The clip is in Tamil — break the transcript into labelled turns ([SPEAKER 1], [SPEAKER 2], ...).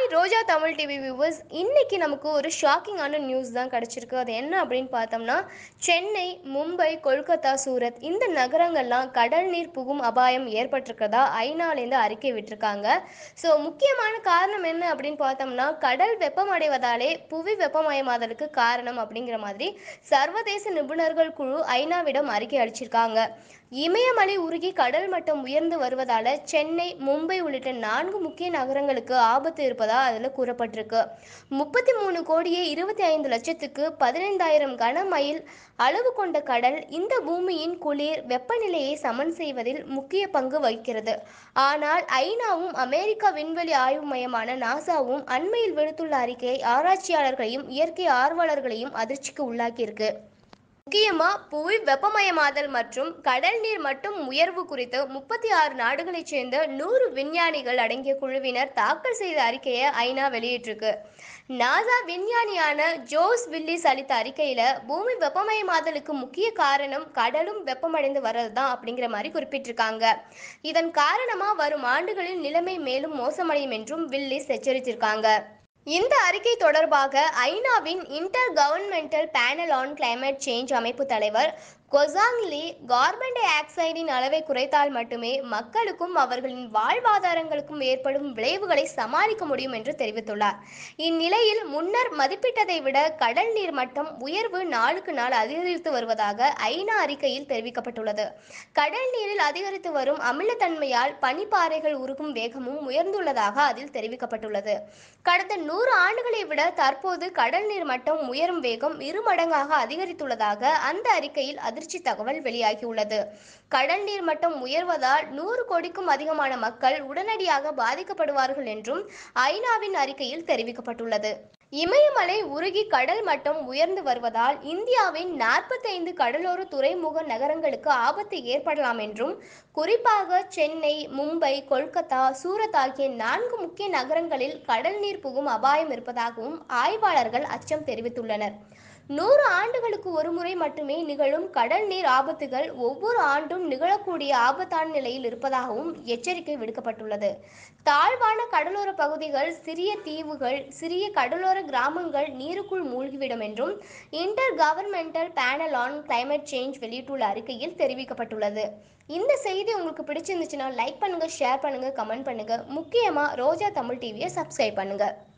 [SPEAKER 1] hi Roja Tamil TV viewers இன்னைக்கு நமக்கு ஒரு ஷாக்கிங்கான நியூஸ் தான் கிடச்சிருக்கு அது என்ன அப்படின்னு பார்த்தோம்னா சென்னை மும்பை கொல்கத்தா சூரத் இந்த நகரங்கள்லாம் கடல் நீர் புகும் அபாயம் ஏற்பட்டிருக்கிறதா ஐநாலேருந்து அறிக்கை விட்டிருக்காங்க ஸோ முக்கியமான காரணம் என்ன அப்படின்னு பார்த்தோம்னா கடல் வெப்பமடைவதாலே புவி வெப்பமயமாதலுக்கு காரணம் அப்படிங்கிற மாதிரி சர்வதேச நிபுணர்கள் குழு ஐநாவிடம் அறிக்கை அளிச்சிருக்காங்க இமயமலை உருகி கடல் மட்டம் உயர்ந்து வருவதால சென்னை மும்பை உள்ளிட்ட நான்கு முக்கிய நகரங்களுக்கு ஆபத்து இருப்பதா அதில் கூறப்பட்டிருக்கு முப்பத்தி மூணு கோடியே இருபத்தி ஐந்து லட்சத்துக்கு பதினைந்தாயிரம் கன மைல் அளவு கொண்ட கடல் இந்த பூமியின் குளிர் வெப்பநிலையை சமன் செய்வதில் முக்கிய பங்கு வகிக்கிறது ஆனால் ஐநாவும் அமெரிக்கா விண்வெளி ஆய்வு மையமான நாசாவும் அண்மையில் விடுத்துள்ள அறிக்கை ஆராய்ச்சியாளர்களையும் இயற்கை ஆர்வலர்களையும் அதிர்ச்சிக்கு உள்ளாக்கியிருக்கு முக்கியமா புவி வெப்பமயமாதல் மற்றும் கடல் நீர் மட்டம் உயர்வு குறித்து முப்பத்தி ஆறு நாடுகளைச் சேர்ந்த நூறு விஞ்ஞானிகள் அடங்கிய குழுவினர் தாக்கல் செய்த அறிக்கையை ஐநா வெளியிட்டிருக்கு நாசா விஞ்ஞானியான ஜோஸ் வில்லிஸ் அளித்த அறிக்கையில பூமி வெப்பமயமாதலுக்கு முக்கிய காரணம் கடலும் வெப்பமடைந்து வர்றது தான் அப்படிங்கிற மாதிரி குறிப்பிட்டிருக்காங்க இதன் காரணமா வரும் ஆண்டுகளில் நிலைமை மேலும் மோசமடையும் என்றும் வில்லிஸ் எச்சரித்திருக்காங்க இந்த அறிக்கை தொடர்பாக ஐநாவின் intergovernmental panel on climate change அமைப்பு தலைவர் கொசாங் லீ கார்பன் டை ஆக்சைடின் அளவை குறைத்தால் மட்டுமே மக்களுக்கும் அவர்களின் வாழ்வாதாரங்களுக்கும் ஏற்படும் விளைவுகளை சமாளிக்க முடியும் என்று தெரிவித்துள்ளார் இந்நிலையில் முன்னர் மதிப்பிட்டதை விட கடல் நீர் மட்டம் உயர்வு நாளுக்கு நாள் அதிகரித்து வருவதாக ஐநா அறிக்கையில் தெரிவிக்கப்பட்டுள்ளது கடல் நீரில் அதிகரித்து வரும் அமிலத்தன்மையால் பனிப்பாறைகள் உருகும் வேகமும் உயர்ந்துள்ளதாக அதில் தெரிவிக்கப்பட்டுள்ளது கடந்த நூறு ஆண்டுகளை விட தற்போது கடல் நீர் மட்டம் உயரும் வேகம் இரு மடங்காக அதிகரித்துள்ளதாக அந்த அறிக்கையில் அதிர்ச்சி தகவல் வெளியாகியுள்ளது கடல் நீர் மட்டம் உயர்வதால் நூறு கோடிக்கும் அதிகமான மக்கள் உடனடியாக பாதிக்கப்படுவார்கள் என்றும் ஐநாவின் அறிக்கையில் தெரிவிக்கப்பட்டுள்ளது இமயமலை உருகி கடல் மட்டம் உயர்ந்து வருவதால் இந்தியாவின் நாற்பத்தைந்து கடலோர துறைமுக நகரங்களுக்கு ஆபத்து ஏற்படலாம் என்றும் குறிப்பாக சென்னை மும்பை கொல்கத்தா சூரத் ஆகிய நான்கு முக்கிய நகரங்களில் கடல் நீர் புகும் அபாயம் இருப்பதாகவும் ஆய்வாளர்கள் அச்சம் தெரிவித்துள்ளனர் நூறு ஆண்டுகளுக்கு ஒரு முறை மட்டுமே நிகழும் கடல் நீர் ஆபத்துகள் ஒவ்வொரு ஆண்டும் நிகழக்கூடிய ஆபத்தான நிலையில் இருப்பதாகவும் எச்சரிக்கை விடுக்கப்பட்டுள்ளது தாழ்வான கடலோர பகுதிகள் சிறிய தீவுகள் சிறிய கடலோர கிராமங்கள் நீருக்குள் மூழ்கிவிடும் என்றும் intergovernmental panel on climate change வெளியிட்டுள்ள அறிக்கையில் தெரிவிக்கப்பட்டுள்ளது இந்த செய்தி உங்களுக்கு பிடிச்சிருந்துச்சுன்னா லைக் பண்ணுங்க ஷேர் பண்ணுங்க கமெண்ட் பண்ணுங்க முக்கியமா ரோஜா தமிழ் டிவியை சப்ஸ்கிரைப் பண்ணுங்க